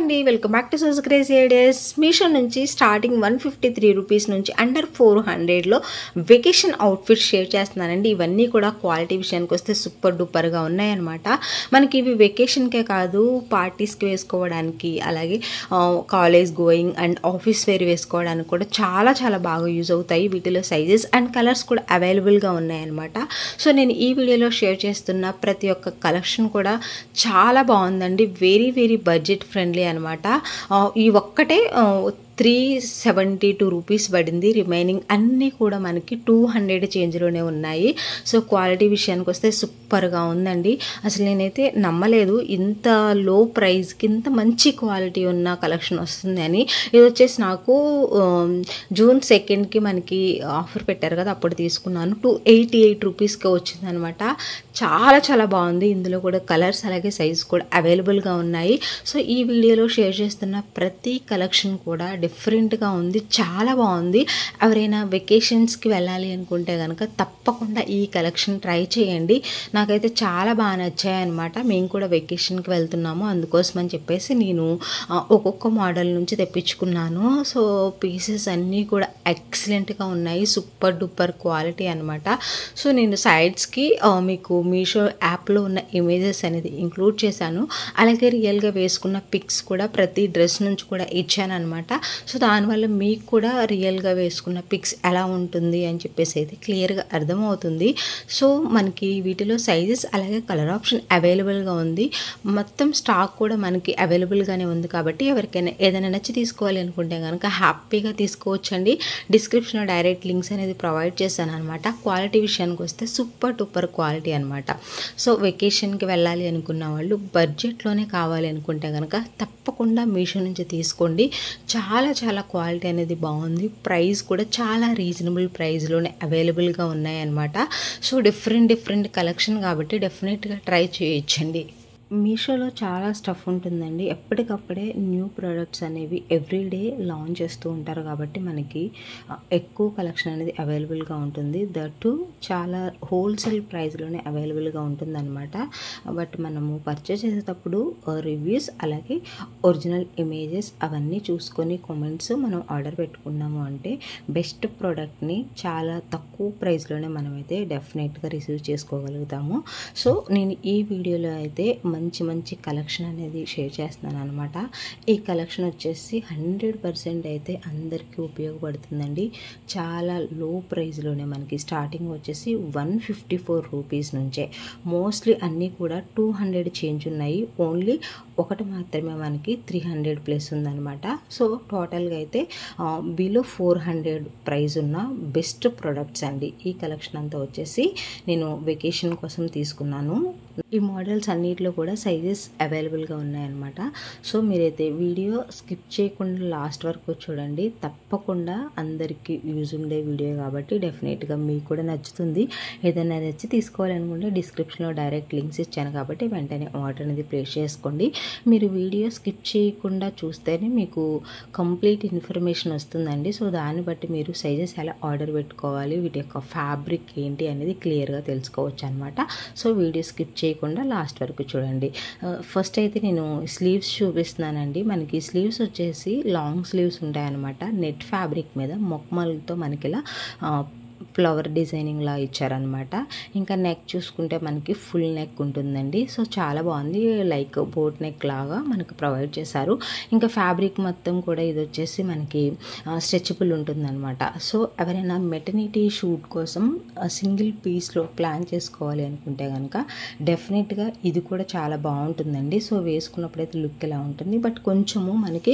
అండి welcome back to Sos crazy ideas Meesho నుంచి starting one fifty three rupees నుంచి under four హండ్రెడ్లో vacation outfit share చేస్తున్నానండి ఇవన్నీ కూడా క్వాలిటీ విషయానికి వస్తే సూపర్ డూపర్గా ఉన్నాయన్నమాట మనకి ఇవి వెకేషన్కే కాదు పార్టీస్కి వేసుకోవడానికి అలాగే college going and office wear వేసుకోవడానికి కూడా చాలా చాలా బాగా యూజ్ అవుతాయి వీటిలో సైజెస్ అండ్ కలర్స్ కూడా అవైలబుల్గా ఉన్నాయన్నమాట సో నేను ఈ వీడియోలో షేర్ చేస్తున్న ప్రతి ఒక్క కలెక్షన్ కూడా చాలా బాగుందండి వెరీ వెరీ బడ్జెట్ ఫ్రెండ్లీ అనమాట ఈ ఒక్కటే త్రీ సెవెంటీ టూ రూపీస్ పడింది రిమైనింగ్ అన్నీ కూడా మనకి టూ హండ్రెడ్ చేంజ్లోనే ఉన్నాయి సో క్వాలిటీ విషయానికి వస్తే సూపర్గా ఉందండి అసలు నేనైతే నమ్మలేదు ఇంత లో ప్రైస్కి ఇంత మంచి క్వాలిటీ ఉన్న కలెక్షన్ వస్తుంది అని ఇది వచ్చేసి నాకు జూన్ సెకండ్కి మనకి ఆఫర్ పెట్టారు కదా అప్పుడు తీసుకున్నాను టూ ఎయిటీ ఎయిట్ రూపీస్కి వచ్చిందనమాట చాలా చాలా బాగుంది ఇందులో కూడా కలర్స్ అలాగే సైజ్ కూడా అవైలబుల్గా ఉన్నాయి సో ఈ వీడియోలో షేర్ చేస్తున్న ప్రతి కలెక్షన్ కూడా డిఫరెంట్గా ఉంది చాలా బాగుంది ఎవరైనా వెకేషన్స్కి వెళ్ళాలి అనుకుంటే కనుక తప్పకుండా ఈ కలెక్షన్ ట్రై చేయండి నాకైతే చాలా బాగా నచ్చాయి అనమాట మేము కూడా వెకేషన్కి వెళ్తున్నాము అందుకోసం అని చెప్పేసి నేను ఒక్కొక్క మోడల్ నుంచి తెప్పించుకున్నాను సో పీసెస్ అన్నీ కూడా ఎక్సలెంట్గా ఉన్నాయి సూపర్ డూపర్ క్వాలిటీ అనమాట సో నేను సైడ్స్కి మీకు మీషో యాప్లో ఉన్న ఇమేజెస్ అనేది ఇంక్లూడ్ చేశాను అలాగే రియల్గా వేసుకున్న పిక్స్ కూడా ప్రతి డ్రెస్ నుంచి కూడా ఇచ్చాను అనమాట సో దానివల్ల మీకు కూడా రియల్గా వేసుకున్న పిక్స్ ఎలా ఉంటుంది అని చెప్పేసి అయితే క్లియర్గా అర్థమవుతుంది సో మనకి వీటిలో సైజెస్ అలాగే కలర్ ఆప్షన్ అవైలబుల్గా ఉంది మొత్తం స్టాక్ కూడా మనకి అవైలబుల్గానే ఉంది కాబట్టి ఎవరికైనా ఏదైనా నచ్చి తీసుకోవాలి అనుకుంటే కనుక హ్యాపీగా తీసుకోవచ్చండి డిస్క్రిప్షన్లో డైరెక్ట్ లింక్స్ అనేది ప్రొవైడ్ చేశాను అనమాట క్వాలిటీ విషయానికి వస్తే సూపర్ టూపర్ క్వాలిటీ అనమాట సో వెకేషన్కి వెళ్ళాలి అనుకున్న వాళ్ళు బడ్జెట్లోనే కావాలి అనుకుంటే కనుక తప్పకుండా మీషో నుంచి తీసుకోండి చాలా చాలా క్వాలిటీ అనేది బాగుంది ప్రైస్ కూడా చాలా రీజనబుల్ ప్రైస్లోనే అవైలబుల్గా ఉన్నాయన్నమాట సో డిఫరెంట్ డిఫరెంట్ కలెక్షన్ కాబట్టి డెఫినెట్గా ట్రై చేయొచ్చండి మీషోలో చాలా స్టఫ్ ఉంటుందండి ఎప్పటికప్పుడే న్యూ ప్రోడక్ట్స్ అనేవి ఎవ్రీడే లాంచ్ చేస్తూ ఉంటారు కాబట్టి మనకి ఎక్కువ కలెక్షన్ అనేది అవైలబుల్గా ఉంటుంది దట్టు చాలా హోల్సేల్ ప్రైస్లోనే అవైలబుల్గా ఉంటుందన్నమాట బట్ మనము పర్చేస్ చేసేటప్పుడు రివ్యూస్ అలాగే ఒరిజినల్ ఇమేజెస్ అవన్నీ చూసుకొని కామెంట్స్ మనం ఆర్డర్ పెట్టుకున్నాము అంటే బెస్ట్ ప్రోడక్ట్ని చాలా తక్కువ ప్రైస్లోనే మనమైతే డెఫినెట్గా రిసీవ్ చేసుకోగలుగుతాము సో నేను ఈ వీడియోలో అయితే మంచి మంచి కలెక్షన్ అనేది షేర్ చేస్తున్నాను అనమాట ఈ కలెక్షన్ వచ్చేసి హండ్రెడ్ పర్సెంట్ అయితే అందరికీ ఉపయోగపడుతుందండి చాలా లో ప్రైస్లోనే మనకి స్టార్టింగ్ వచ్చేసి వన్ ఫిఫ్టీ ఫోర్ రూపీస్ నుంచే మోస్ట్లీ అన్నీ కూడా టూ హండ్రెడ్ చేంజ్ ఉన్నాయి ఓన్లీ ఒకటి మాత్రమే మనకి త్రీ హండ్రెడ్ ప్లస్ ఉందన్నమాట సో టోటల్గా అయితే బిలో ఫోర్ హండ్రెడ్ ప్రైస్ ఉన్న బెస్ట్ ప్రొడక్ట్స్ అండి ఈ కలెక్షన్ అంతా వచ్చేసి నేను వెకేషన్ కోసం తీసుకున్నాను ఈ మోడల్స్ అన్నిటిలో కూడా సైజెస్ అవైలబుల్గా ఉన్నాయన్నమాట సో మీరైతే వీడియో స్కిప్ చేయకుండా లాస్ట్ వరకు చూడండి తప్పకుండా అందరికీ యూజ్ ఉండే వీడియో కాబట్టి డెఫినెట్గా మీకు కూడా నచ్చుతుంది ఏదైనా నచ్చి తీసుకోవాలనుకుంటే డిస్క్రిప్షన్లో డైరెక్ట్ లింక్స్ ఇచ్చాను కాబట్టి వెంటనే ఆర్డర్ అనేది ప్లేస్ చేసుకోండి మీరు వీడియో స్కిప్ చేయకుండా చూస్తేనే మీకు కంప్లీట్ ఇన్ఫర్మేషన్ వస్తుందండి సో దాన్ని బట్టి మీరు సైజెస్ ఎలా ఆర్డర్ పెట్టుకోవాలి వీటి యొక్క ఫ్యాబ్రిక్ ఏంటి అనేది క్లియర్గా తెలుసుకోవచ్చు అనమాట సో వీడియో స్కిప్ చేయకుండా లాస్ట్ వరకు చూడండి ఫస్ట్ అయితే నేను స్లీవ్స్ చూపిస్తున్నానండి మనకి స్లీవ్స్ వచ్చేసి లాంగ్ స్లీవ్స్ ఉంటాయన్నమాట నెట్ ఫ్యాబ్రిక్ మీద మొక్కమలతో మనకి ఇలా ఫ్లవర్ డిజైనింగ్ లా ఇచ్చారనమాట ఇంకా నెక్ చూసుకుంటే మనకి ఫుల్ నెక్ ఉంటుందండి సో చాలా బాగుంది లైక్ బోట్ నెక్ లాగా మనకు ప్రొవైడ్ చేశారు ఇంకా ఫ్యాబ్రిక్ మొత్తం కూడా ఇది వచ్చేసి మనకి స్ట్రెచబుల్ ఉంటుందన్నమాట సో ఎవరైనా మెటర్నిటీ షూట్ కోసం సింగిల్ పీస్లో ప్లాన్ చేసుకోవాలి అనుకుంటే కనుక డెఫినెట్గా ఇది కూడా చాలా బాగుంటుందండి సో వేసుకున్నప్పుడైతే లుక్ ఎలా ఉంటుంది బట్ కొంచెము మనకి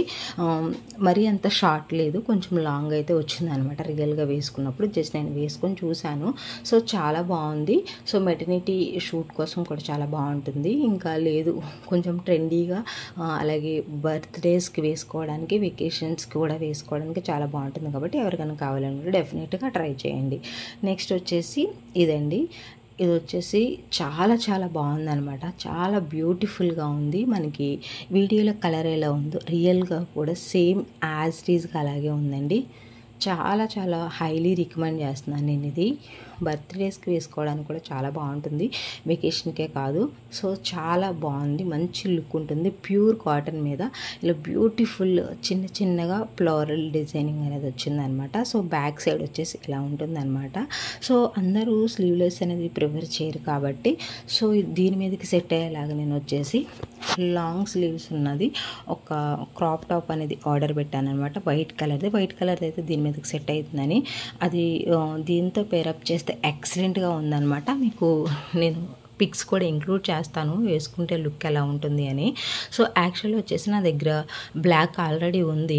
మరీ అంత షార్ట్ లేదు కొంచెం లాంగ్ అయితే వచ్చిందనమాట రియల్గా వేసుకున్నప్పుడు జస్ట్ నేను వేసుకొని చూశాను సో చాలా బాగుంది సో మెటర్నిటీ షూట్ కోసం కూడా చాలా బాగుంటుంది ఇంకా లేదు కొంచెం ట్రెండీగా అలాగే బర్త్డేస్కి వేసుకోవడానికి వెకేషన్స్కి కూడా వేసుకోవడానికి చాలా బాగుంటుంది కాబట్టి ఎవరికైనా కావాలనుకుంటే డెఫినెట్గా ట్రై చేయండి నెక్స్ట్ వచ్చేసి ఇదండి ఇది వచ్చేసి చాలా చాలా బాగుందనమాట చాలా బ్యూటిఫుల్గా ఉంది మనకి వీడియోలో కలర్ ఎలా ఉందో రియల్గా కూడా సేమ్ యాజ్ టీజ్గా అలాగే ఉందండి చాలా చాలా హైలీ రికమెండ్ చేస్తున్నాను నేను ఇది బర్త్డేస్కి వేసుకోవడానికి కూడా చాలా బాగుంటుంది వెకేషన్కే కాదు సో చాలా బాగుంది మంచి లుక్ ఉంటుంది ప్యూర్ కాటన్ మీద ఇలా బ్యూటిఫుల్ చిన్న చిన్నగా ఫ్లోరల్ డిజైనింగ్ అనేది వచ్చిందనమాట సో బ్యాక్ సైడ్ వచ్చేసి ఇలా ఉంటుందన్నమాట సో అందరూ స్లీవ్లెస్ అనేది ప్రిఫర్ చేయరు కాబట్టి సో దీని మీదకి సెట్ అయ్యేలాగా నేను వచ్చేసి లాంగ్ స్లీవ్స్ ఉన్నది ఒక క్రాప్ టాప్ అనేది ఆర్డర్ పెట్టాను అనమాట వైట్ కలర్ది వైట్ కలర్ది అయితే దీని మీదకి సెట్ అవుతుందని అది ఆ, దీంతో పేరప్ చేస్తే ఎక్సలెంట్గా ఉందన్నమాట మీకు నేను పిక్స్ కూడా ఇంక్లూడ్ చేస్తాను వేసుకుంటే లుక్ ఎలా ఉంటుంది అని సో యాక్చువల్లీ వచ్చేసి నా దగ్గర బ్లాక్ ఆల్రెడీ ఉంది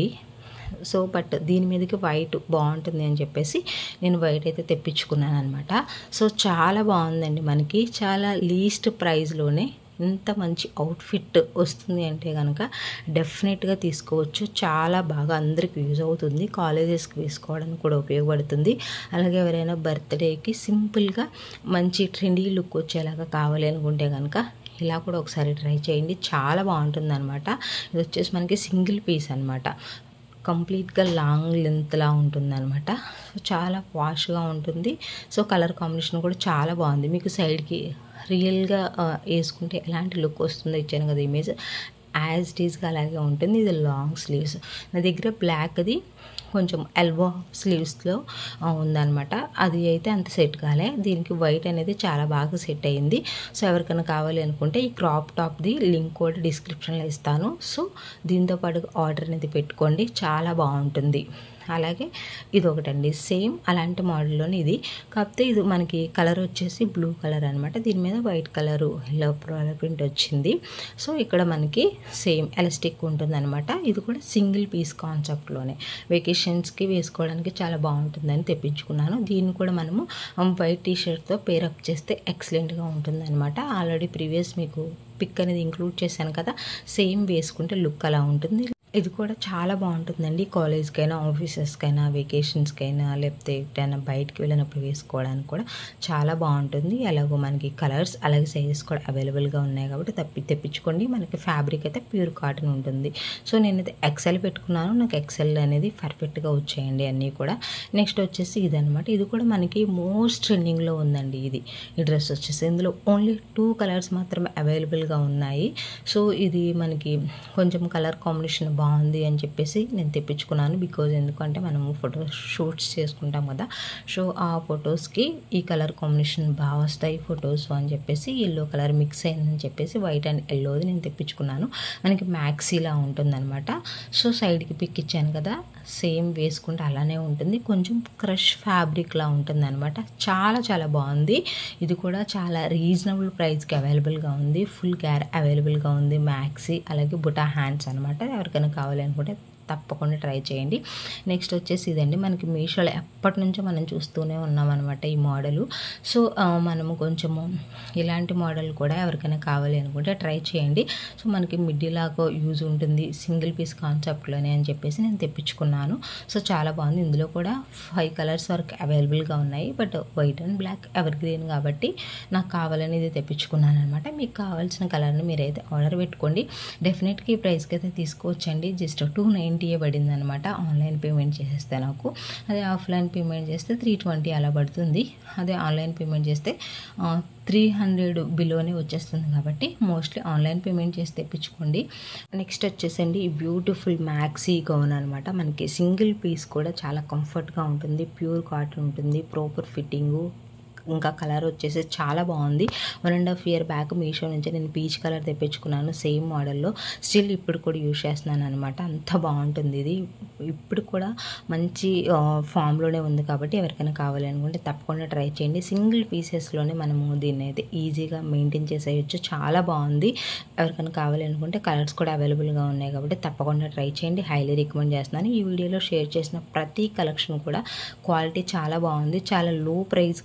సో బట్ దీని మీదకి వైట్ బాగుంటుంది అని చెప్పేసి నేను వైట్ అయితే తెప్పించుకున్నాను అనమాట సో చాలా బాగుందండి మనకి చాలా లీస్ట్ ప్రైస్లోనే ఇంత మంచి అవుట్ఫిట్ వస్తుంది అంటే కనుక డెఫినెట్గా తీసుకోవచ్చు చాలా బాగా అందరికి యూజ్ అవుతుంది కాలేజెస్కి వేసుకోవడానికి కూడా ఉపయోగపడుతుంది అలాగే ఎవరైనా బర్త్డేకి సింపుల్గా మంచి ట్రెండీ లుక్ వచ్చేలాగా కావాలి అనుకుంటే కనుక ఇలా కూడా ఒకసారి ట్రై చేయండి చాలా బాగుంటుంది అనమాట ఇది వచ్చేసి మనకి సింగిల్ పీస్ అనమాట కంప్లీట్గా లాంగ్ లెంత్లా ఉంటుందన్నమాట సో చాలా వాష్గా ఉంటుంది సో కలర్ కాంబినేషన్ కూడా చాలా బాగుంది మీకు సైడ్కి రియల్గా వేసుకుంటే ఎలాంటి లుక్ వస్తుందో ఇచ్చాను కదా ఇమేజ్ యాజ్ ఇట్ ఈస్గా అలాగే ఉంటుంది ఇది లాంగ్ స్లీవ్స్ నా దగ్గర బ్లాక్ది కొంచెం ఎల్బో స్లీవ్స్లో ఉందన్నమాట అది అయితే అంత సెట్ కాలే దీనికి వైట్ అనేది చాలా బాగా సెట్ అయ్యింది సో ఎవరికైనా కావాలి అనుకుంటే ఈ క్రాప్ టాప్ది లింక్ కూడా డిస్క్రిప్షన్లో ఇస్తాను సో దీంతో పాటు ఆర్డర్ అనేది పెట్టుకోండి చాలా బాగుంటుంది అలాగే ఇది ఒకటండి సేమ్ అలాంటి మోడల్లోనే ఇది కాకపోతే ఇది మనకి కలర్ వచ్చేసి బ్లూ కలర్ అనమాట దీని మీద వైట్ కలర్ ఇలా ప్రింట్ వచ్చింది సో ఇక్కడ మనకి సేమ్ ఎలాస్టిక్ ఉంటుందన్నమాట ఇది కూడా సింగిల్ పీస్ కాన్సెప్ట్లోనే వెకేషన్స్కి వేసుకోవడానికి చాలా బాగుంటుందని తెప్పించుకున్నాను దీన్ని కూడా మనము వైట్ టీ షర్ట్తో పేరప్ చేస్తే ఎక్సలెంట్గా ఉంటుందన్నమాట ఆల్రెడీ ప్రీవియస్ మీకు పిక్ అనేది ఇంక్లూడ్ చేశాను కదా సేమ్ వేసుకుంటే లుక్ అలా ఉంటుంది ఇది కూడా చాలా బాగుంటుందండి కాలేజ్కైనా ఆఫీసెస్కైనా వెకేషన్స్కైనా లేకపోతే ఎప్పుడైనా బయటికి వెళ్ళినప్పుడు వేసుకోవడానికి కూడా చాలా బాగుంటుంది అలాగో మనకి కలర్స్ అలాగే సైజెస్ కూడా అవైలబుల్గా ఉన్నాయి కాబట్టి తప్పి తెప్పించుకోండి మనకి ఫ్యాబ్రిక్ అయితే ప్యూర్ కాటన్ ఉంటుంది సో నేనైతే ఎక్సెల్ పెట్టుకున్నాను నాకు ఎక్సెల్ అనేది పర్ఫెక్ట్గా వచ్చాయండి అన్నీ కూడా నెక్స్ట్ వచ్చేసి ఇది అనమాట ఇది కూడా మనకి మోస్ట్ ట్రెండింగ్లో ఉందండి ఇది ఈ డ్రెస్ వచ్చేసి ఇందులో ఓన్లీ టూ కలర్స్ మాత్రమే అవైలబుల్గా ఉన్నాయి సో ఇది మనకి కొంచెం కలర్ కాంబినేషన్ బాగుంది అని చెప్పేసి నేను తెప్పించుకున్నాను బికాజ్ ఎందుకంటే మనము ఫోటో షూట్స్ చేసుకుంటాం కదా సో ఆ ఫొటోస్కి ఈ కలర్ కాంబినేషన్ బాగా వస్తాయి ఫొటోస్ అని చెప్పేసి ఎల్లో కలర్ మిక్స్ అయిందని చెప్పేసి వైట్ అండ్ ఎల్లోది నేను తెప్పించుకున్నాను మనకి మ్యాక్సీలా ఉంటుందన్నమాట సో సైడ్కి పిక్ ఇచ్చాను కదా సేమ్ వేసుకుంటే అలానే ఉంటుంది కొంచెం క్రష్ ఫ్యాబ్రిక్లా ఉంటుంది అనమాట చాలా చాలా బాగుంది ఇది కూడా చాలా రీజనబుల్ ప్రైస్కి అవైలబుల్గా ఉంది ఫుల్ గ్యార్ అవైలబుల్గా ఉంది మ్యాక్సీ అలాగే బుటా హ్యాండ్స్ అనమాట ఎవరికైనా కావాలి అనుకుంటే తప్పకుండా ట్రై చేయండి నెక్స్ట్ వచ్చేసి ఇదండి మనకి మీషోలో ఎప్పటి నుంచో మనం చూస్తూనే ఉన్నామన్నమాట ఈ మోడలు సో ఆ, మనము కొంచెము ఇలాంటి మోడల్ కూడా ఎవరికైనా కావాలి అనుకుంటే ట్రై చేయండి సో మనకి మిడ్డీలాగా యూజ్ ఉంటుంది సింగిల్ పీస్ కాన్సెప్ట్లోనే అని చెప్పేసి నేను తెప్పించుకున్నాను సో చాలా బాగుంది ఇందులో కూడా ఫైవ్ కలర్స్ వరకు అవైలబుల్గా ఉన్నాయి but white and black evergreen కాబట్టి నాకు కావాలని ఇది తెప్పించుకున్నాను అనమాట మీకు కావాల్సిన కలర్ని మీరైతే ఆర్డర్ పెట్టుకోండి డెఫినెట్గా ఈ ప్రైస్కి అయితే తీసుకోవచ్చండి జస్ట్ టూ నైంటీయే పడింది అనమాట ఆన్లైన్ పేమెంట్ చేసేస్తే నాకు అదే ఆఫ్లైన్ పేమెంట్ చేస్తే త్రీ ట్వంటీ అలా పడుతుంది అదే ఆన్లైన్ పేమెంట్ చేస్తే త్రీ హండ్రెడ్ బిలోనే వచ్చేస్తుంది కాబట్టి మోస్ట్లీ ఆన్లైన్ పేమెంట్ చేసి తెప్పించుకోండి నెక్స్ట్ వచ్చేసండి ఈ బ్యూటిఫుల్ మ్యాక్సీ గౌన్ అనమాట మనకి సింగిల్ పీస్ కూడా చాలా కంఫర్ట్గా ఉంటుంది ప్యూర్ కాటన్ ఉంటుంది ప్రాపర్ ఫిట్టింగు ఇంకా కలర్ వచ్చేసి చాలా బాగుంది one and half year back Meesho నుంచి నేను పీచ్ కలర్ తెప్పించుకున్నాను సేమ్ మోడల్లో స్టిల్ ఇప్పుడు కూడా యూజ్ చేస్తున్నాను అనమాట అంత బాగుంటుంది ఇది ఇప్పుడు కూడా మంచి ఫామ్లోనే ఉంది కాబట్టి ఎవరికైనా కావాలి అనుకుంటే తప్పకుండా ట్రై చేయండి సింగిల్ పీసెస్లోనే మనము దీన్ని అయితే ఈజీగా మెయింటైన్ చేసేయచ్చు చాలా బాగుంది ఎవరికైనా కావాలి అనుకుంటే కలర్స్ కూడా అవైలబుల్గా ఉన్నాయి కాబట్టి తప్పకుండా ట్రై చేయండి హైలీ రికమెండ్ చేస్తున్నాను ఈ వీడియోలో షేర్ చేసిన ప్రతి కలెక్షన్ కూడా క్వాలిటీ చాలా బాగుంది చాలా లో ప్రైస్ కలెక్షన్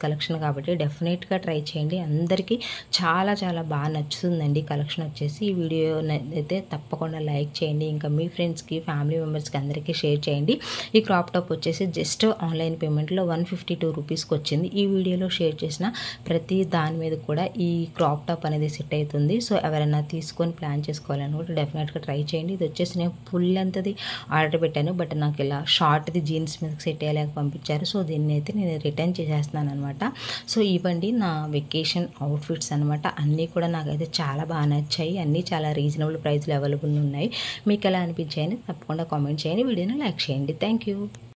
కాబట్టి డెఫినెట్గా ట్రై చేయండి అందరికీ చాలా చాలా బాగా నచ్చుతుందండి కలెక్షన్ వచ్చేసి ఈ వీడియో అయితే తప్పకుండా లైక్ చేయండి ఇంకా మీ ఫ్రెండ్స్కి ఫ్యామిలీ మెంబర్స్కి అందరికీ షేర్ చేయండి ఈ క్రాప్ టాప్ వచ్చేసి జస్ట్ ఆన్లైన్ పేమెంట్లో వన్ ఫిఫ్టీ టూ రూపీస్కి వచ్చింది ఈ వీడియోలో షేర్ చేసిన ప్రతి దాని మీద కూడా ఈ క్రాప్ టాప్ అనేది సెట్ అవుతుంది సో ఎవరైనా తీసుకొని ప్లాన్ చేసుకోవాలని కూడా డెఫినెట్గా ట్రై చేయండి ఇది వచ్చేసి నేను ఫుల్ అంతది ఆర్డర్ పెట్టాను బట్ నాకు ఇలా షార్ట్ది జీన్స్ మీదకి సెట్ అయ్యేలాగా పంపించారు సో దీన్ని అయితే నేను రిటర్న్ చేసేస్తున్నాను అనమాట సో ఇవ్వండి నా వెకేషన్ అవుట్ఫిట్స్ అనమాట అన్నీ కూడా నాకైతే చాలా బాగా నచ్చాయి అన్నీ చాలా రీజనబుల్ ప్రైస్లో అవైలబుల్ ఉన్నాయి మీకు ఎలా అనిపించాయని తప్పకుండా కామెంట్ చేయండి వీడియోని లైక్ చేయండి థ్యాంక్ యూ